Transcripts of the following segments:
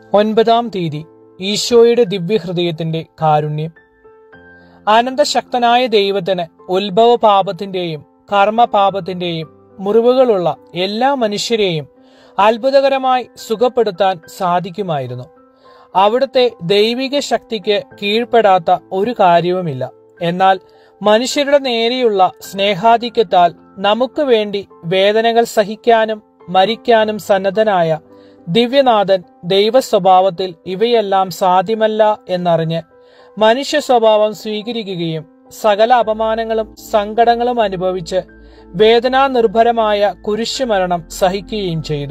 ഒൻപതാം തീയതി ഈശോയുടെ ദിവ്യഹൃദയത്തിന്റെ കാരുണ്യം അനന്തശക്തനായ ദൈവത്തിന് ഉത്ഭവ പാപത്തിന്റെയും കർമ്മപാപത്തിന്റെയും മുറിവുകളുള്ള എല്ലാ മനുഷ്യരെയും അത്ഭുതകരമായി സുഖപ്പെടുത്താൻ സാധിക്കുമായിരുന്നു അവിടുത്തെ ദൈവിക ശക്തിക്ക് കീഴ്പ്പെടാത്ത ഒരു കാര്യവുമില്ല എന്നാൽ മനുഷ്യരുടെ നേരെയുള്ള സ്നേഹാധിക്യത്താൽ നമുക്ക് വേണ്ടി വേദനകൾ സഹിക്കാനും മരിക്കാനും സന്നദ്ധനായ ദിവ്യനാഥൻ ദൈവ സ്വഭാവത്തിൽ ഇവയെല്ലാം സാധ്യമല്ല എന്നറിഞ്ഞ് മനുഷ്യ സ്വഭാവം സ്വീകരിക്കുകയും സകല അപമാനങ്ങളും സങ്കടങ്ങളും അനുഭവിച്ച് വേദനാനിർഭരമായ കുരിശുമരണം സഹിക്കുകയും ചെയ്തു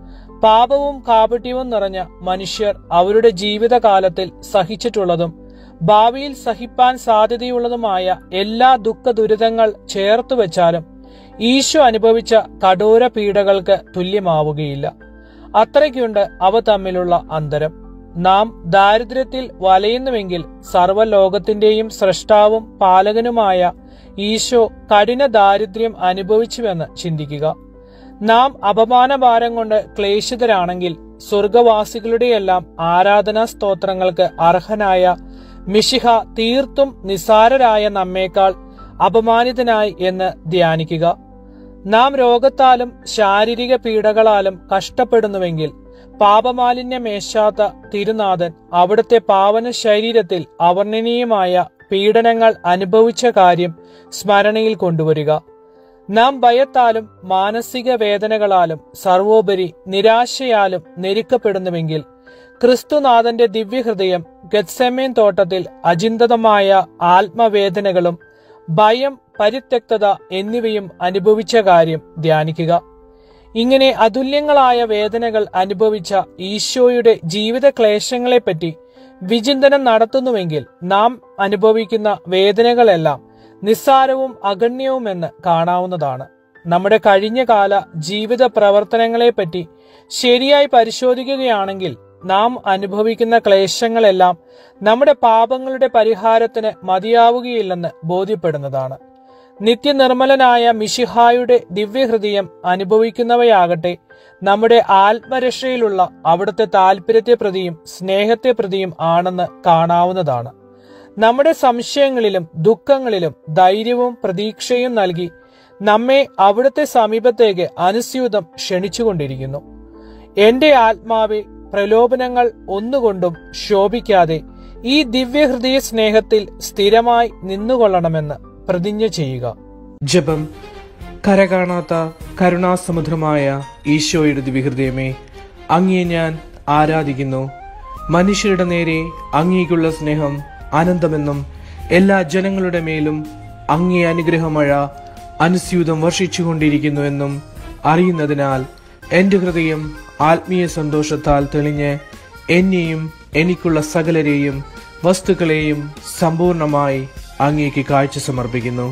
പാപവും കാപട്യവും നിറഞ്ഞ മനുഷ്യർ അവരുടെ ജീവിതകാലത്തിൽ സഹിച്ചിട്ടുള്ളതും ഭാവിയിൽ സഹിപ്പാൻ സാധ്യതയുള്ളതുമായ എല്ലാ ദുഃഖ ദുരിതങ്ങൾ ചേർത്തു വെച്ചാലും ഈശോ അനുഭവിച്ച കഠോര പീഡകൾക്ക് തുല്യമാവുകയില്ല അത്രയ്ക്കുണ്ട് അവ തമ്മിലുള്ള അന്തരം നാം ദാരിദ്ര്യത്തിൽ വലയുന്നുവെങ്കിൽ സർവ്വലോകത്തിന്റെയും സൃഷ്ടാവും പാലകനുമായ ഈശോ കഠിന ദാരിദ്ര്യം അനുഭവിച്ചുവെന്ന് ചിന്തിക്കുക നാം അപമാനഭാരം കൊണ്ട് ക്ലേശിതരാണെങ്കിൽ സ്വർഗവാസികളുടെയെല്ലാം ആരാധനാ സ്തോത്രങ്ങൾക്ക് അർഹനായ മിശിഹ തീർത്തും നിസാരരായ നമ്മേക്കാൾ അപമാനിതനായി എന്ന് ധ്യാനിക്കുക നാം രോഗത്താലും ശാരീരിക പീഡകളാലും കഷ്ടപ്പെടുന്നുവെങ്കിൽ പാപമാലിന്യമേശാത്ത തിരുനാഥൻ അവിടുത്തെ പാവന ശരീരത്തിൽ അവർണ്ണനീയമായ പീഡനങ്ങൾ അനുഭവിച്ച കാര്യം സ്മരണയിൽ കൊണ്ടുവരിക നാം ഭയത്താലും മാനസിക വേദനകളാലും സർവോപരി നിരാശയാലും ഞെരുക്കപ്പെടുന്നുവെങ്കിൽ ക്രിസ്തുനാഥന്റെ ദിവ്യഹൃദയം ഗത്സമേൻ തോട്ടത്തിൽ അചിന്തതമായ ആത്മവേദനകളും ഭയം പരിത്യക്തത എന്നിവയും അനുഭവിച്ച കാര്യം ധ്യാനിക്കുക ഇങ്ങനെ അതുല്യങ്ങളായ വേദനകൾ അനുഭവിച്ച ഈശോയുടെ ജീവിത ക്ലേശങ്ങളെപ്പറ്റി വിചിന്തനം നടത്തുന്നുവെങ്കിൽ നാം അനുഭവിക്കുന്ന വേദനകളെല്ലാം നിസ്സാരവും അഗണ്യവുമെന്ന് കാണാവുന്നതാണ് നമ്മുടെ കഴിഞ്ഞകാല ജീവിത പ്രവർത്തനങ്ങളെപ്പറ്റി ശരിയായി പരിശോധിക്കുകയാണെങ്കിൽ നാം അനുഭവിക്കുന്ന ക്ലേശങ്ങളെല്ലാം നമ്മുടെ പാപങ്ങളുടെ പരിഹാരത്തിന് മതിയാവുകയില്ലെന്ന് ബോധ്യപ്പെടുന്നതാണ് നിത്യനിർമ്മലനായ മിശിഹായുടെ ദിവ്യഹൃദയം അനുഭവിക്കുന്നവയാകട്ടെ നമ്മുടെ ആത്മരക്ഷയിലുള്ള അവിടുത്തെ താല്പര്യത്തെ പ്രതിയും സ്നേഹത്തെ പ്രതിയും ആണെന്ന് കാണാവുന്നതാണ് നമ്മുടെ സംശയങ്ങളിലും ദുഃഖങ്ങളിലും ധൈര്യവും പ്രതീക്ഷയും നൽകി നമ്മെ അവിടുത്തെ സമീപത്തേക്ക് അനുസ്യൂതം ക്ഷണിച്ചുകൊണ്ടിരിക്കുന്നു എന്റെ ആത്മാവെ പ്രലോഭനങ്ങൾ ഒന്നുകൊണ്ടും ശോഭിക്കാതെ ഈ ദിവ്യഹൃദയ സ്നേഹത്തിൽ സ്ഥിരമായി നിന്നുകൊള്ളണമെന്ന് പ്രതിജ്ഞ ചെയ്യുക ജപം കരകാണാത്ത കരുണാസമുദ്രമായ ഈശോയുടെ ദിവ്യഹൃദയമേ അങ്ങയെ ഞാൻ ആരാധിക്കുന്നു മനുഷ്യരുടെ നേരെ അങ്ങേക്കുള്ള സ്നേഹം അനന്തമെന്നും എല്ലാ ജനങ്ങളുടെ മേലും അങ്ങേ അനുഗ്രഹമഴ അനുസ്യൂതം വർഷിച്ചുകൊണ്ടിരിക്കുന്നുവെന്നും അറിയുന്നതിനാൽ എൻ്റെ ഹൃദയം ആത്മീയ സന്തോഷത്താൽ തെളിഞ്ഞ് എന്നെയും എനിക്കുള്ള സകലരെയും വസ്തുക്കളെയും സമ്പൂർണമായി അങ്ങേക്ക് കാഴ്ച സമർപ്പിക്കുന്നു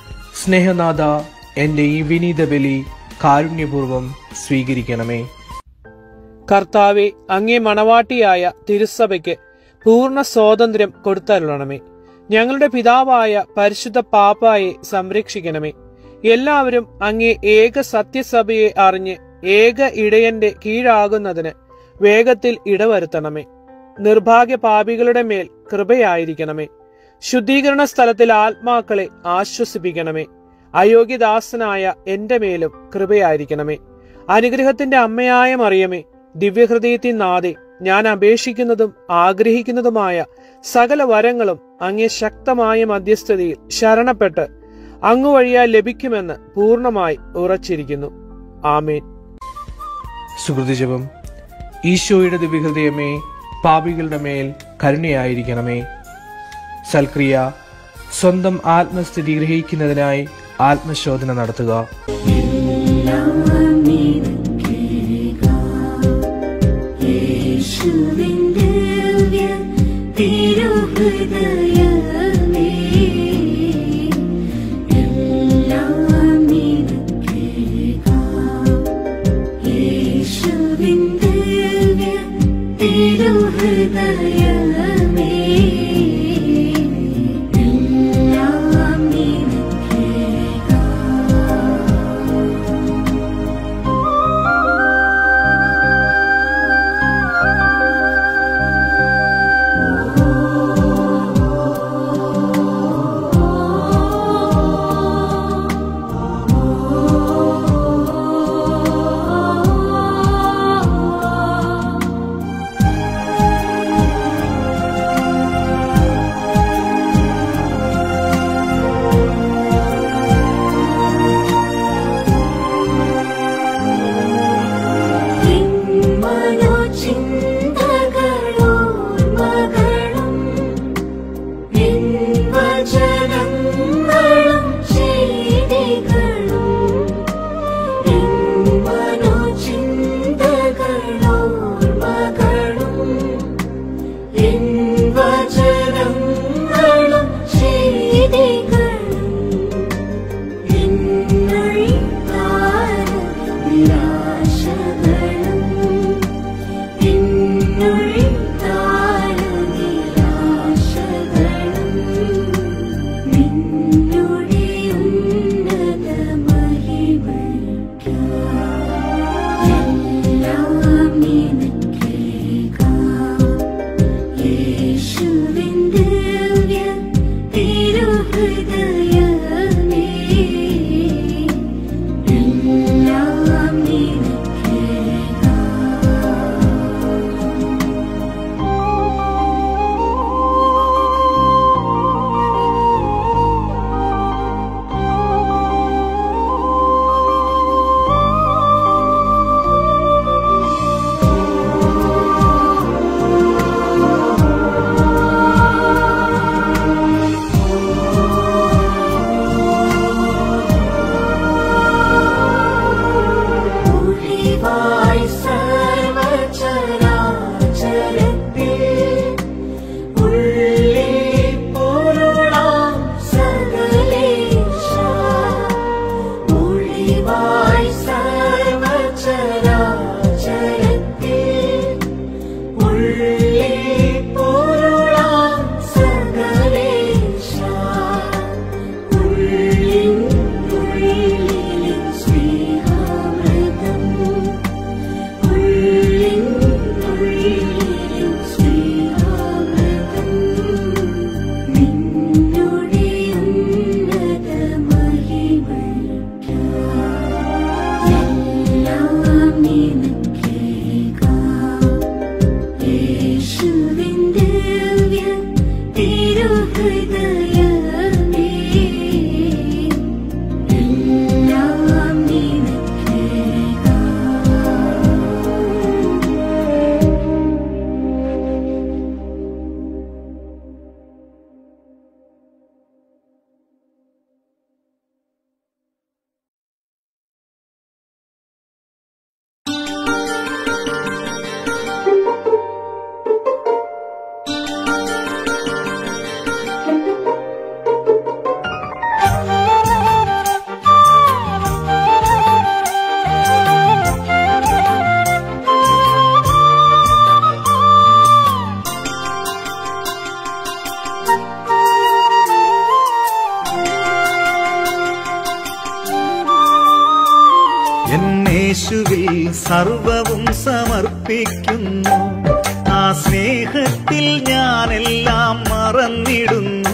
സ്നേഹനാഥ എൻ്റെ ഈ വിനീത ബലി കാരുണ്യപൂർവം സ്വീകരിക്കണമേ കർത്താവെ അങ്ങേ മണവാട്ടിയായ തിരുസഭയ്ക്ക് പൂർണ്ണ സ്വാതന്ത്ര്യം കൊടുത്തരുളണമേ ഞങ്ങളുടെ പിതാവായ പരിശുദ്ധ പാപ്പായെ സംരക്ഷിക്കണമേ എല്ലാവരും അങ്ങേ ഏക സത്യസഭയെ അറിഞ്ഞ് ഏക ഇടയന്റെ കീഴാകുന്നതിന് വേഗത്തിൽ ഇടവരുത്തണമേ നിർഭാഗ്യ പാപികളുടെ മേൽ കൃപയായിരിക്കണമേ ശുദ്ധീകരണ സ്ഥലത്തിൽ ആത്മാക്കളെ ആശ്വസിപ്പിക്കണമേ അയോഗ്യദാസനായ എന്റെ മേലും കൃപയായിരിക്കണമേ അനുഗ്രഹത്തിന്റെ അമ്മയായ മറിയമേ ദിവ്യഹൃദയത്തിൻ നാദെ ഞാൻ അപേക്ഷിക്കുന്നതും ആഗ്രഹിക്കുന്നതുമായ സകല വരങ്ങളും അങ്ങേ ശക്തമായ മധ്യസ്ഥതയിൽ ശരണപ്പെട്ട് അങ്ങു വഴിയാൽ ലഭിക്കുമെന്ന് പൂർണ്ണമായി ഉറച്ചിരിക്കുന്നു ആമേൻ സുഹൃതി ജപം ഈശോയുടെ ദിവ്യഹൃദയമേ പാപികളുടെ മേൽ കരുണയായിരിക്കണമേ സൽക്രിയ സ്വന്തം ആത്മസ്ഥിതി ഗ്രഹിക്കുന്നതിനായി ആത്മശോധന നടത്തുക ഹൃദയമേ എല്ലാം നിനക്കേകാം ഒളിവായി സർവചരാചരത്തിൽ ഉള്ളിൽ പൊരുളാം സകലേശ ഒളിവായി സർവചരാചരത്തിൽ ഉള്ളിൽ പൊരുളാം സകലേശ ഉള്ളിൻ ഉള്ളിലും സ്നേഹാമൃതം ഉള്ളിൻ ഉള്ളിലും സ്നേഹാമൃതം നിന്നുടെ ഉന്നത മഹിമയ്ക്കെല്ലാം നിനക്കേകാം യേശുവിൻ ദിവ്യ തിരുഹൃദയമേ എല്ലാം നിനക്കേകാം എന്നേശുവിൽ സർവവും സമർപ്പിക്കുന്നു ആ സ്നേഹത്തിൽ ഞാനെല്ലാം മറന്നിടുന്നു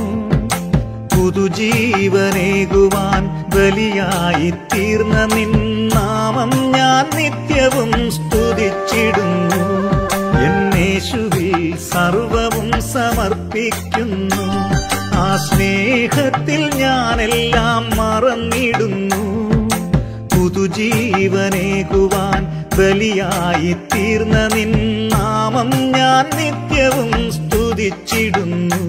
പുതുജീവനേകുവാൻ ബലിയായി തീർന്ന നിന്നാമം ഞാൻ നിത്യവും സ്തുതിച്ചിടുന്നു എന്നേശുവിൽ സർവവും സമർപ്പിക്കുന്നു ആ സ്നേഹത്തിൽ ഞാനെല്ലാം മറന്നിടുന്നു പുതുജീവനേകുവാൻ ബലിയായി തീർന്ന നിന്നാമം ഞാൻ നിത്യവും സ്തുതിച്ചിടുന്നു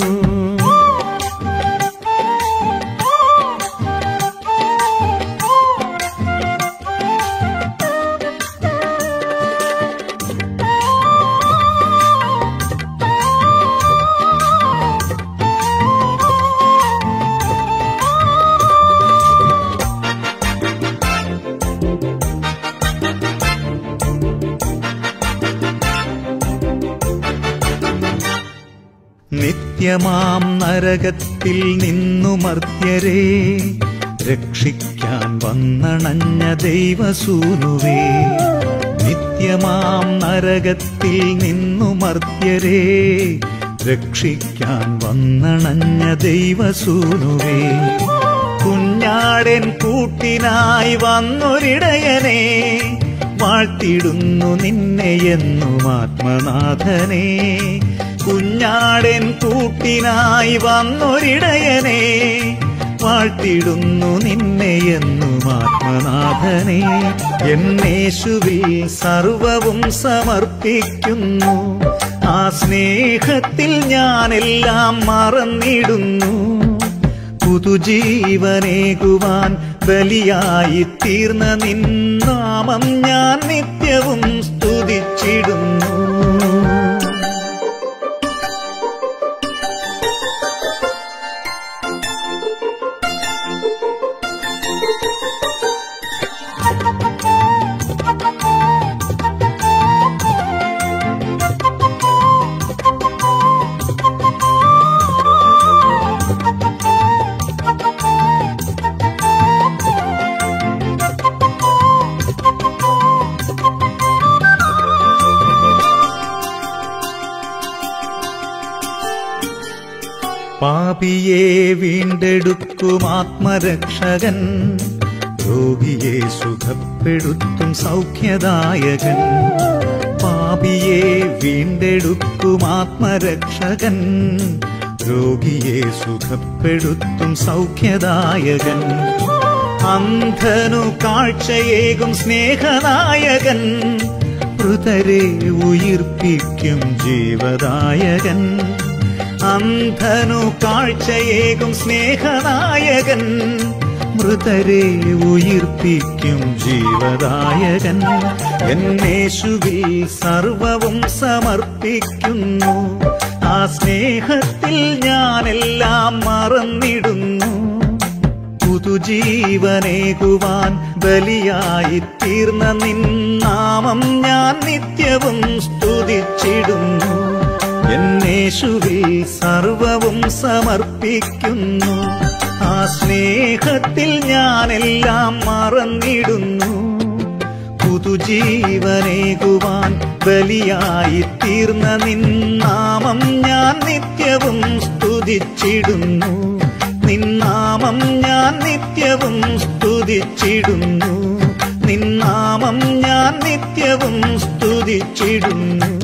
നിത്യമാം നരകത്തിൽ നിന്നു മർത്യരെ രക്ഷിക്കാൻ വന്നണഞ്ഞ ദൈവസൂനുവേ നിത്യമാം നരകത്തിൽ നിന്നു മർത്യരെ രക്ഷിക്കാൻ വന്നണഞ്ഞ ദൈവസൂനുവേ കുഞ്ഞാടൻ കൂട്ടിനായി വന്നൊരിടയനെ വാഴ്ത്തിടുന്നു നിന്നെ എന്നും ആത്മനാഥനെ കുഞ്ഞാടൻ കൂട്ടിനായി വന്നൊരിടയനെ വാഴ്ത്തിടുന്നു നിന്നെ എന്നും ആത്മനാഥനെ എന്നേശുവിൽ സർവവും സമർപ്പിക്കുന്നു ആ സ്നേഹത്തിൽ ഞാനെല്ലാം മറന്നിടുന്നു പുതുജീവനേകുവാൻ ബലിയായി തീർന്ന നിന്നാമം ഞാൻ നിത്യവും സ്തുതിച്ചിടുന്നു പാപിയെ വീണ്ടെടുക്കും ആത്മരക്ഷകൻ രോഗിയെ സുഖപ്പെടുത്തും സൗഖ്യദായകൻ പാപിയെ വീണ്ടെടുക്കും ആത്മരക്ഷകൻ രോഗിയെ സുഖപ്പെടുത്തും സൗഖ്യദായകൻ അന്ധനു കാഴ്ചയേകും സ്നേഹനായകൻ മൃതരെ ഉയിർപ്പിക്കും ജീവദായകൻ അന്ധനു കാഴ്ചയേകും സ്നേഹനായകൻ മൃതരെ ഉയിർപ്പിക്കും ജീവദായകൻ എന്നേശുവിൽ സർവവും സമർപ്പിക്കുന്നു ആ സ്നേഹത്തിൽ ഞാനെല്ലാം മറന്നിടുന്നു പുതുജീവനേകുവാൻ ബലിയായി തീർന്ന നിന്നാമം ഞാൻ നിത്യവും സ്തുതിച്ചിടുന്നു എന്നേശുവിൽ സർവവും സമർപ്പിക്കുന്നു ആ സ്നേഹത്തിൽ ഞാനെല്ലാം മറന്നിടുന്നു പുതുജീവനേകുവാൻ ബലിയായി തീർന്ന നിന്നാമം ഞാൻ നിത്യവും സ്തുതിച്ചിടുന്നു നിന്നാമം ഞാൻ നിത്യവും സ്തുതിച്ചിടുന്നു നിന്നാമം ഞാൻ നിത്യവും സ്തുതിച്ചിടുന്നു